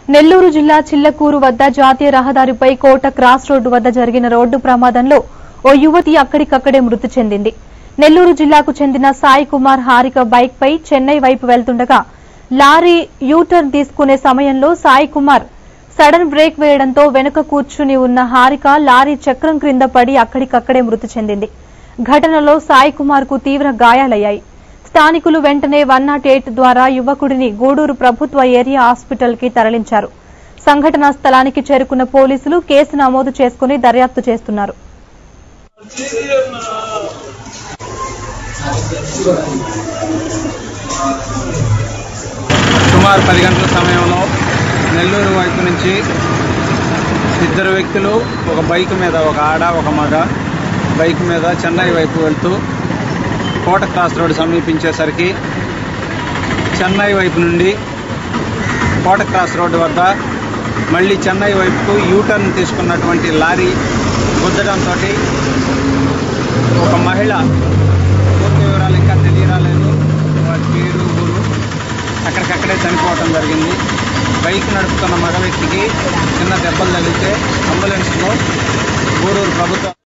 నెల్లూరు జిల్లా చిల్లకూరు వద్ద జాతీయ రహదారిపై కోట క్రాస్ రోడ్డు వద్ద జరిగిన రోడ్డు ప్రమాదంలో ఓ యువతి అక్కడికక్కడే మృతి చెందింది నెల్లూరు జిల్లాకు చెందిన సాయి కుమార్ హారిక బైక్ పై చెన్నై వైపు వెళ్తుండగా లారీ యూటర్న్ తీసుకునే సమయంలో సాయి కుమార్ సడన్ బ్రేక్ వేయడంతో వెనుక కూర్చుని ఉన్న హారిక లారీ చక్రం క్రింద పడి అక్కడికక్కడే మృతి చెందింది ఘటనలో సాయి కుమార్ కు తీవ్ర గాయాలయ్యాయి స్థానికులు వెంటనే వన్ నాట్ ఎయిట్ ద్వారా యువకుడిని గూడూరు ప్రభుత్వ ఏరియా హాస్పిటల్ కి తరలించారు సంఘటనా స్థలానికి చేరుకున్న పోలీసులు కేసు నమోదు చేసుకుని దర్యాప్తు చేస్తున్నారు సుమారు పది గంటల సమయంలో నెల్లూరు వైపు నుంచి ఇద్దరు వ్యక్తులు ఒక బైక్ మీద ఒక ఆడ ఒక మగ బైక్ మీద చెన్నై వైపు వెళ్తూ కోట క్రాస్ రోడ్ సమీపించేసరికి చెన్నై వైపు నుండి కోట క్రాస్ రోడ్డు వద్ద మళ్ళీ చెన్నై వైపుకు యూటర్న్ తీసుకున్నటువంటి లారీ గుద్దడంతో ఒక మహిళ పూర్తి వివరాలు ఇంకా తెలియరాలేదు వారి పేరు ఊరు అక్కడికక్కడే చనిపోవటం జరిగింది బైక్ నడుపుతున్న మగ వ్యక్తికి చిన్న దెబ్బలు తగిలితే అంబులెన్స్లో గూడూరు ప్రభుత్వ